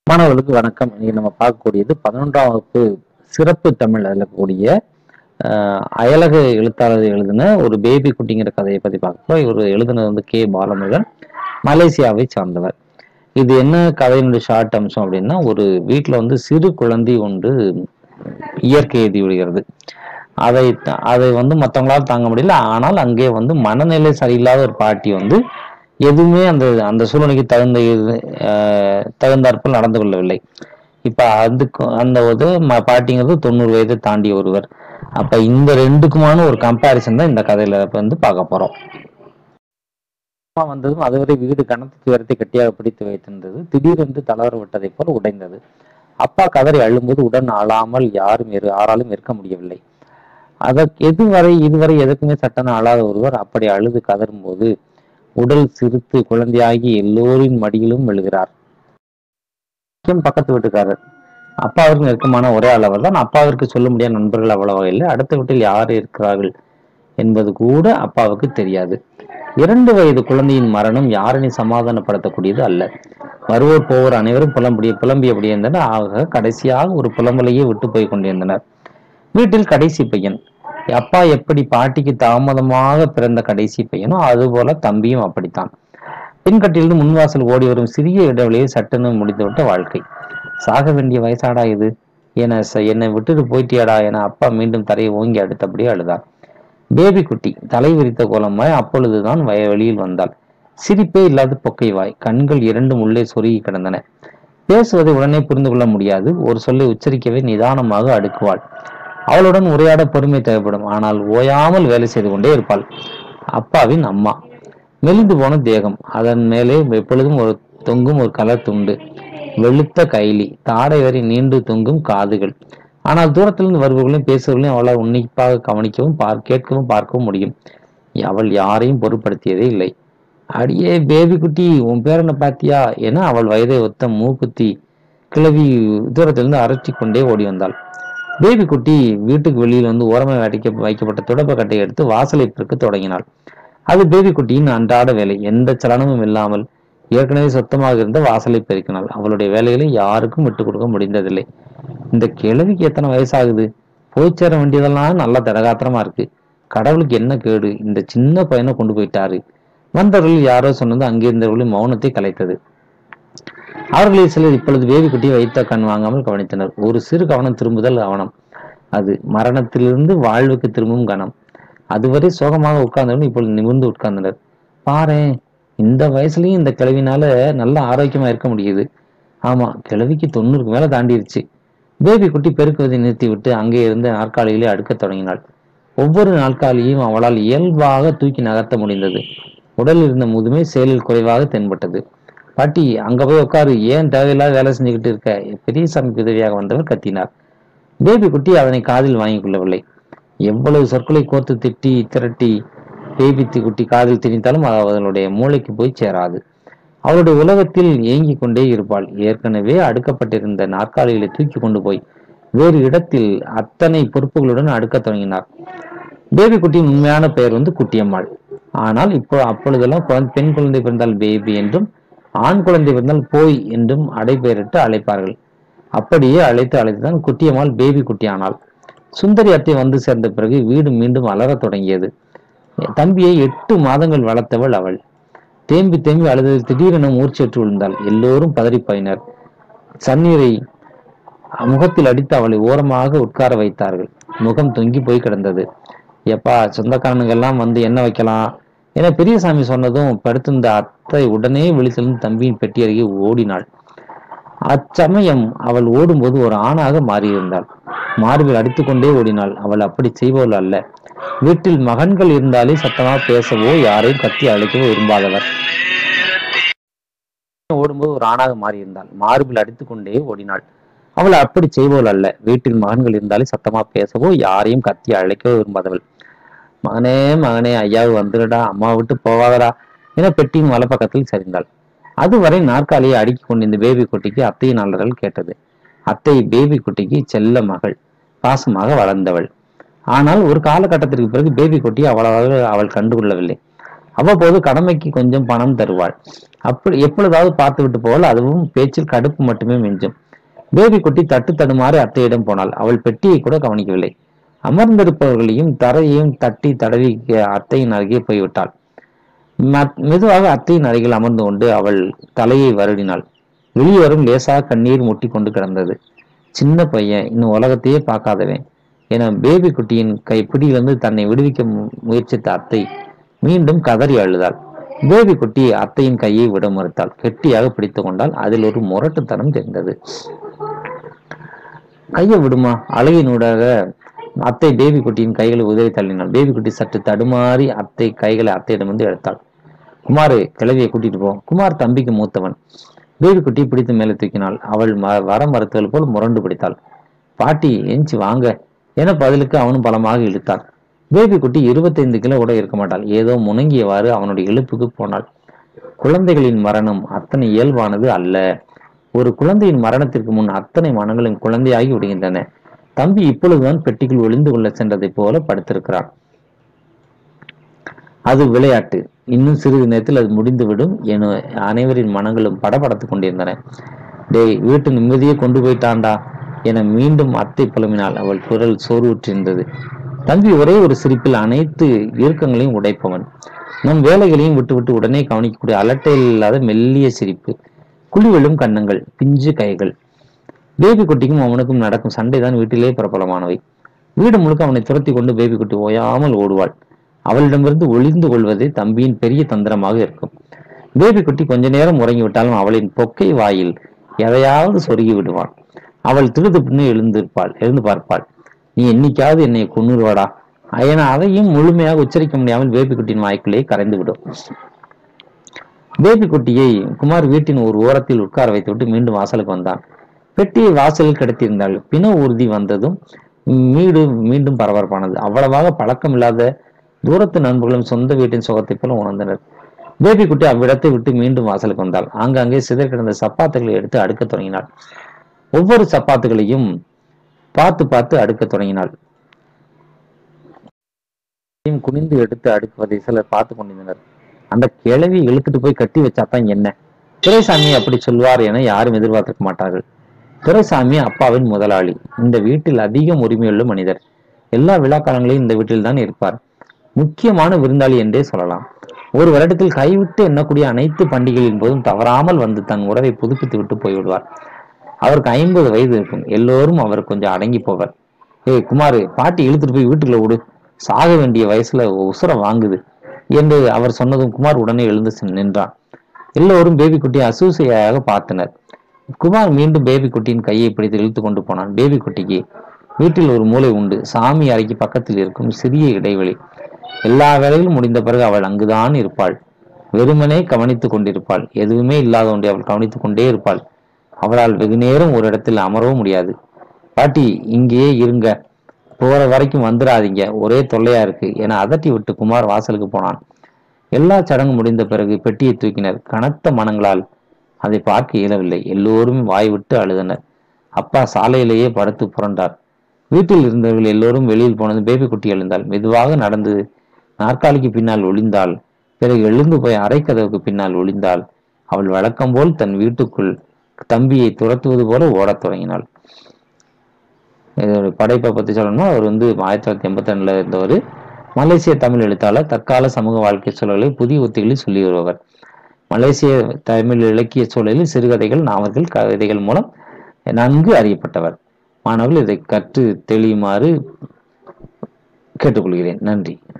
மாணவர்களுக்கு வணக்கம் இன்னைக்கு நம்ம பார்க்கக்கூடியது பதினொன்றாம் வகுப்பு சிறப்பு தமிழ் அதில் கூடிய ஆஹ், அயலக எழுத்தாளர் எழுதின ஒரு பேபி குட்டிங்கிற கதையை பத்தி பார்க்கிறோம் இவர் எழுதினது வந்து கே பாலமுருகன் மலேசியாவை சார்ந்தவர் இது என்ன கதையினுடைய ஷார்ட் அம்சம் அப்படின்னா ஒரு வீட்டில் வந்து சிறு குழந்தை ஒன்று இயற்கை எழுதி விடுகிறது அதை த- அதை வந்து மற்றவங்களால தாங்க முடியல ஆனால் அங்கே வந்து மனநிலை சரியில்லாத ஒரு பாட்டி வந்து எதுவுமே அந்த அந்த சூழ்நிலைக்கு தகுந்த இது- ஆஹ் தகுந்தாற்போல் நடந்து கொள்ளவில்லை இப்ப அதுக்கு அந்த ஒரு ம- பாட்டிங்கிறது தொண்ணூறு வயதை தாண்டிய ஒருவர் அப்ப இந்த ரெண்டுக்குமான ஒரு கம்பேரிசன் தான் இந்த கதையில இப்ப வந்து பார்க்க போறோம் அம்மா வந்ததும் அதுவரை வீடு கனத்து துயரத்தை கட்டியாக பிடித்து வைத்திருந்தது திடீரென்று தளர விட்டதைப் போல உடைந்தது அப்பா கதறி அழும்போது உடன் அழாமல் யாரும் இரு யாராலும் இருக்க முடியவில்லை அதற்கு எதுவரை இதுவரை எதற்குமே சட்டன அழாத ஒருவர் அப்படி அழுது கதறும்போது உடல் சிரித்து குழந்தையாகி எல்லோரின் மடியிலும் விழுகிறார் முக்கியம் பக்கத்து வீட்டுக்காரர் அப்பாவிற்கு நெருக்கமான ஒரே அளவர் தான் அப்பாவிற்கு சொல்ல முடியாத நண்பர்கள் அவ்வளவா இல்லை அடுத்த வீட்டில் யார் இருக்கிறார்கள் என்பது கூட அப்பாவுக்கு தெரியாது இரண்டு வயது குழந்தையின் மரணம் யாரினை சமாதானப்படுத்தக்கூடியது அல்ல வருவோர் போவோர் அனைவரும் புலம்பிய புலம்பியபடி இருந்தனர் ஆக கடைசியாக ஒரு புலம்பலையே விட்டு போய் கொண்டிருந்தனர் வீட்டில் கடைசி பையன் அப்பா எப்படி பாட்டிக்கு தாமதமாக பிறந்த கடைசி பையனோ அதுபோல தம்பியும் அப்படித்தான் பின்கட்டிலிருந்து முன்வாசல் ஓடி வரும் சிறிய இடைவெளியை சட்டென முடித்துவிட்ட வாழ்க்கை சாக வேண்டிய வயசாடா இது என ச- என்னை விட்டுட்டு போயிட்டியாடா என அப்பா மீண்டும் தரையை ஓங்கி அடுத்தபடியே அழுதார் பேபி குட்டி தலை விரித்த கோலமாய் அப்பொழுதுதான் வய வெளியில் வந்தாள் சிரிப்பே இல்லாத பொக்கை வாய் கண்கள் இரண்டும் உள்ளே சொருகி கிடந்தன பேசுவதை உடனே புரிந்து கொள்ள முடியாது ஒரு சொல்லை உச்சரிக்கவே நிதானமாக அடுக்குவாள் அவளுடன் உரையாட பொறுமை தேவைப்படும் ஆனால் ஓயாமல் வேலை செய்து கொண்டே இருப்பாள் அப்பாவின் அம்மா மெலிந்து போன தேகம் அதன் மேலே எப்பொழுதும் ஒரு தொங்கும் ஒரு கலர் துண்டு வெளுத்த கைலி தாடை வரை நீண்டு தொங்கும் காதுகள் ஆனால் தூரத்திலிருந்து வருபவர்களையும் பேசுபவர்களையும் அவளால் உன்னிப்பாக கவனிக்கவும் பார் கேட்கவும் பார்க்கவும் முடியும் அவள் யாரையும் பொருட்படுத்தியதே இல்லை அடியே பேபி குட்டி உன் பேரனை பாத்தியா என அவள் வயதை ஒத்த மூக்குத்தி கிளவி தூரத்திலிருந்து அரற்றி கொண்டே ஓடி வந்தாள் பேபி குட்டி வீட்டுக்கு வெளியில் வந்து ஓரமாக வைக்க வைக்கப்பட்ட துடப்பக்கட்டை எடுத்து வாசலை பெருக்க தொடங்கினாள் அது பேபி குட்டியின் அன்றாட வேலை எந்த சலனமும் இல்லாமல் ஏற்கனவே சொத்தமாக இருந்த வாசலை பெருக்கினாள் அவளுடைய வேலைகளை யாருக்கும் விட்டுக் கொடுக்க முடிந்ததில்லை இந்த கிழவிக்கு எத்தனை வயசாகுது போய் சேர வேண்டியதெல்லாம் நல்லா தடகாத்திரமா இருக்கு கடவுளுக்கு என்ன கேடு இந்த சின்ன பையனை கொண்டு போயிட்டாரு வந்தவர்கள் யாரோ சொன்னது அங்கிருந்தவர்களின் மௌனத்தை கலைத்தது அவர்களில் சிலர் இப்பொழுது பேபி குட்டியை வைத்த கண் வாங்காமல் கவனித்தனர் ஒரு சிறு கவனம் திரும்புதல் கவனம் அது மரணத்திலிருந்து வாழ்வுக்கு திரும்பும் கணம் அதுவரை சோகமாக உட்கார்ந்தவர்கள் இப்பொழுது நிமிர்ந்து உட்கார்ந்தனர் பாரேன் இந்த வயசுலயும் இந்த கிழவினால நல்ல ஆரோக்கியமா இருக்க முடியுது ஆமா கிழவிக்கு தொண்ணூறுக்கு மேல தாண்டிருச்சு பேபி குட்டி பெருக்குவதை நிறுத்திவிட்டு அங்கே இருந்த நாற்காலிகளை அடுக்கத் தொடங்கினாள் ஒவ்வொரு நாற்காலியையும் அவளால் இயல்பாக தூக்கி நகர்த்த முடிந்தது உடலில் இருந்த முதுமை செயலில் குறைவாக தென்பட்டது பாட்டி அங்க போய் உட்காரு ஏன் தேவையில்லாத வேலை செஞ்சுக்கிட்டு இருக்க பெரியசாமிக்கு உதவியாக வந்தவர் கத்தினார் பேபி குட்டி அதனை காதில் வாங்கிக் கொள்ளவில்லை எவ்வளவு சொற்களை கோர்த்து திட்டி திரட்டி பேபி தி- குட்டி காதில் திணித்தாலும் அது அவளுடைய மூளைக்கு போய் சேராது அவளுடைய உலகத்தில் ஏங்கிக் கொண்டே இருப்பாள் ஏற்கனவே அடுக்கப்பட்டிருந்த நாற்காலிகளை தூக்கி கொண்டு போய் வேறு இடத்தில் அத்தனை பொறுப்புகளுடன் அடுக்கத் தொடங்கினார் பேபி குட்டியின் உண்மையான பெயர் வந்து குட்டியம்மாள் ஆனால் இப்போ அப்பொழுதெல்லாம் குழந்தை பெண் குழந்தை பிறந்தால் பேபி என்றும் ஆண் குழந்தை பிறந்தால் போய் என்றும் அடைபெயரிட்டு அழைப்பார்கள் அப்படியே அழைத்து அழைத்துதான் குட்டியம்மாள் பேபி குட்டியானாள் சுந்தரி அத்தை வந்து சேர்ந்த பிறகு வீடு மீண்டும் அலறத் தொடங்கியது தம்பியை எட்டு மாதங்கள் வளர்த்தவள் அவள் தேம்பி தேம்பி அழுததில் திடீரென மூர்ச்சேற்று விழுந்தாள் எல்லோரும் பதறிப்பாயினர் சன்னீரை முகத்தில் அடித்து அவளை ஓரமாக உட்கார வைத்தார்கள் முகம் தொங்கி போய் கிடந்தது எப்பா சொந்தக்காரனுங்க எல்லாம் வந்து என்ன வைக்கலாம் என பெரியசாமி சொன்னதும் படுத்திருந்த அத்தை உடனே விழித்திருந்து தம்பியின் பெட்டி அருகே ஓடினாள் அச்சமயம் அவள் ஓடும்போது ஒரு ஆணாக மாறியிருந்தாள் மார்பில் அடித்துக்கொண்டே ஓடினாள் அவள் அப்படி செய்பவள் அல்ல வீட்டில் மகன்கள் இருந்தாலே சத்தமா பேசவோ யாரையும் கத்தி அழைக்கவோ விரும்பாதவர் ஓடும்போது ஒரு ஆணாக மாறியிருந்தாள் மார்பில் அடித்துக்கொண்டே ஓடினாள் அவள் அப்படி செய்பவள் அல்ல வீட்டில் மகன்கள் இருந்தாலே சத்தமா பேசவோ யாரையும் கத்தி அழைக்கவோ விரும்பாதவள் மகனே மகனே ஐயாவு வந்துடுடா அம்மா விட்டு போவாதடா என பெட்டியின் வலப்பக்கத்தில் சரிந்தாள் அதுவரை நாற்காலியை அடுக்கி கொண்டிருந்த பேபி குட்டிக்கு அத்தையின் அலறல் கேட்டது அத்தை பேபி குட்டிக்கு செல்ல மகள் பாசமாக வளர்ந்தவள் ஆனால் ஒரு காலகட்டத்திற்கு பிறகு பேபி குட்டி அவ்வளவாக அவள் கண்டுகொள்ளவில்லை அவ்வப்போது கடமைக்கு கொஞ்சம் பணம் தருவாள் அப்படி எப்பொழுதாவது பார்த்து விட்டு போவாள் அதுவும் பேச்சில் கடுப்பு மட்டுமே மிஞ்சும் பேபி குட்டி தட்டு தடுமாறி அத்தையிடம் போனாள் அவள் பெட்டியை கூட கவனிக்கவில்லை அமர்ந்திருப்பவர்களையும் தரையையும் தட்டி தடவி அத்தையின் அருகே போய்விட்டாள் மத்- மெதுவாக அத்தையின் அருகில் அமர்ந்து கொண்டு அவள் தலையை வருடினாள் வெளியேறும் லேசாக கண்ணீர் முட்டி கொண்டு கிடந்தது சின்ன பையன் இன்னும் உலகத்தையே பார்க்காதவன் என பேபி குட்டியின் கைப்பிடியிலிருந்து தன்னை விடுவிக்க மு- முயற்சித்த அத்தை மீண்டும் கதறி அழுதாள் பேபி குட்டி அத்தையின் கையை விட மறுத்தாள் கெட்டியாக பிடித்து கொண்டால் அதில் ஒரு முரட்டுத்தனம் தெரிந்தது கையை விடுமா அழகினூடாக அத்தை பேபி குட்டியின் கைகளை உதவி தள்ளினாள் பேபி குட்டி சற்று தடுமாறி அத்தை கைகளை அத்தையிடமிருந்து எடுத்தாள் குமார் கிழவியை கூட்டிட்டு போ குமார் தம்பிக்கு மூத்தவன் பேபி குட்டி பிடித்து மேலே தூக்கினாள் அவள் ம- வர மறுத்தவள் போல் முரண்டு பிடித்தாள் பாட்டி எஞ்சி வாங்க என பதிலுக்கு அவனும் பலமாக இழுத்தான் பேபி குட்டி இருபத்தைந்து கிலோ கூட இருக்க மாட்டாள் ஏதோ முணங்கியவாறு அவனுடைய இழுப்புக்கு போனாள் குழந்தைகளின் மரணம் அத்தனை இயல்பானது அல்ல ஒரு குழந்தையின் மரணத்திற்கு முன் அத்தனை மனங்களும் குழந்தையாகி விடுகின்றன தம்பி இப்பொழுதுதான் பெட்டிக்குள் ஒளிந்து கொள்ள சென்றதைப் போல படுத்திருக்கிறான் அது விளையாட்டு இன்னும் சிறிது நேரத்தில் அது முடிந்துவிடும் என அனைவரின் மனங்களும் படபடத்துக் கொண்டிருந்தன டேய் வீட்டு நிம்மதியை கொண்டு போயிட்டான்டா என மீண்டும் அத்தை புலம்பினாள் அவள் குரல் சோர்வுற்றிருந்தது தம்பி ஒரே ஒரு சிரிப்பில் அனைத்து இறுக்கங்களையும் உடைப்பவன் நம் வேலைகளையும் விட்டுவிட்டு உடனே கவனிக்கக்கூடிய அலட்டையில் இல்லாத மெல்லிய சிரிப்பு குழிவிழும் கன்னங்கள் பிஞ்சு கைகள் பேபி குட்டிக்கும் அவனுக்கும் நடக்கும் சண்டைதான் வீட்டிலே பிரபலமானவை வீடு முழுக்க அவனை துரத்தி கொண்டு பேபி குட்டி ஓயாமல் ஓடுவாள் அவளிடமிருந்து ஒளிந்து கொள்வதே தம்பியின் பெரிய தந்திரமாக இருக்கும் பேபி குட்டி கொஞ்ச நேரம் உறங்கிவிட்டாலும் அவளின் பொக்கை வாயில் எதையாவது சொருகி விடுவான் அவள் திருதுப்புன்னு எழுந்திருப்பாள் எழுந்து பார்ப்பாள் நீ என்னைக்காவது என்னை கொன்னுருவாடா என அதையும் முழுமையாக உச்சரிக்க முடியாமல் பேபி குட்டியின் வாய்க்குள்ளே கரைந்து விடும் பேபி குட்டியை குமார் வீட்டின் ஒரு ஓரத்தில் உட்கார வைத்துவிட்டு மீண்டும் வாசலுக்கு வந்தான் பெட்டியை வாசலில் கிடத்தியிருந்தாள் பிண ஊர்தி வந்ததும் வீடு மீண்டும் பரபரப்பானது அவ்வளவாக பழக்கம் இல்லாத தூரத்து நண்பர்களும் சொந்த வீட்டின் சுகத்தைப் போல உணர்ந்தனர் பேபி குட்டி அவ்விடத்தை விட்டு மீண்டும் வாசலுக்கு வந்தாள் ஆங்காங்கே சிதறி கிடந்த சப்பாத்துகளை எடுத்து அடுக்கத் தொடங்கினாள் ஒவ்வொரு சப்பாத்துகளையும் பார்த்து பார்த்து அடுக்கத் தொடங்கினாள் அதையும் குனிந்து எடுத்து அடுக்குவதை சிலர் பார்த்து கொண்டிருந்தனர் அந்த கிழவி இழுத்துட்டு போய் கட்டி வச்சாதான் என்ன துரைசாமி அப்படி சொல்வார் என யாரும் எதிர்பார்த்திருக்க மாட்டார்கள் துரைசாமி அப்பாவின் முதலாளி இந்த வீட்டில் அதிகம் உரிமையுள்ள மனிதர் எல்லா விழா காலங்களிலும் இந்த வீட்டில் தான் இருப்பார் முக்கியமான விருந்தாளி என்றே சொல்லலாம் ஒரு வருடத்தில் கைவிட்டு எண்ணக்கூடிய அனைத்து பண்டிகைகளின் போதும் தவறாமல் வந்து தன் உறவை புதுப்பித்து விட்டு போய்விடுவார் அவருக்கு ஐம்பது வயது இருக்கும் எல்லோரும் அவர் கொஞ்சம் அடங்கி போவர் ஏய் குமார் பாட்டி இழுத்துட்டு போய் வீட்டுக்குள்ள விடு சாக வேண்டிய வயசுல உசுர வாங்குது என்று அவர் சொன்னதும் குமார் உடனே எழுந்து சென்று நின்றான் எல்லோரும் பேபி குட்டியை அசூசையாக பார்த்தனர் குமார் மீண்டும் பேபி குட்டியின் கையை பிடித்து இழுத்து கொண்டு போனான் பேபி குட்டிக்கு வீட்டில் ஒரு மூலை உண்டு சாமி அறைக்கு பக்கத்தில் இருக்கும் சிறிய இடைவெளி எல்லா வேலையும் முடிந்த பிறகு அவள் அங்குதான் இருப்பாள் வெறுமனே கவனித்துக் கொண்டிருப்பாள் எதுவுமே இல்லாத ஒன்றை அவள் கவனித்துக் கொண்டே இருப்பாள் அவளால் வெகு நேரம் ஒரு இடத்தில் அமரவும் முடியாது பாட்டி இங்கேயே இருங்க போற வரைக்கும் வந்துடாதீங்க ஒரே தொல்லையா இருக்கு என அதட்டி விட்டு குமார் வாசலுக்கு போனான் எல்லா சடங்கு முடிந்த பிறகு பெட்டியை தூக்கினர் கனத்த மனங்களால் அதை பார்க்க இயலவில்லை எல்லோரும் வாய் விட்டு அழுதனர் அப்பா சாலையிலேயே படுத்து புரண்டார் வீட்டில் இருந்தவர்கள் எல்லோரும் வெளியில் போனது பேபி குட்டி எழுந்தாள் மெதுவாக நடந்து நாற்காலிக்கு பின்னால் ஒளிந்தாள் பிறகு எழுந்து போய் அரைக்கதவுக்கு பின்னால் ஒளிந்தாள் அவள் வழக்கம் போல் தன் வீட்டுக்குள் தம்பியை துரத்துவது போல ஓடத் தொடங்கினாள் இதோட படைப்பை பற்றி சொல்லணும்னா அவர் வந்து ஆயிரத்தி தொள்ளாயிரத்தி எண்பத்தி ரெண்டுல இருந்தவர் மலேசிய தமிழ் எழுத்தாளர் தற்கால சமூக வாழ்க்கை சூழலை புதிய உத்திகளில் சொல்லி வருபவர் மலேசிய தமிழ் இலக்கிய சூழலில் சிறுகதைகள் நாவல்கள் கவிதைகள் மூலம் நன்கு அறியப்பட்டவர் மாணவர்கள் இதை கற்று தெளியுமாறு கேட்டுக்கொள்கிறேன் நன்றி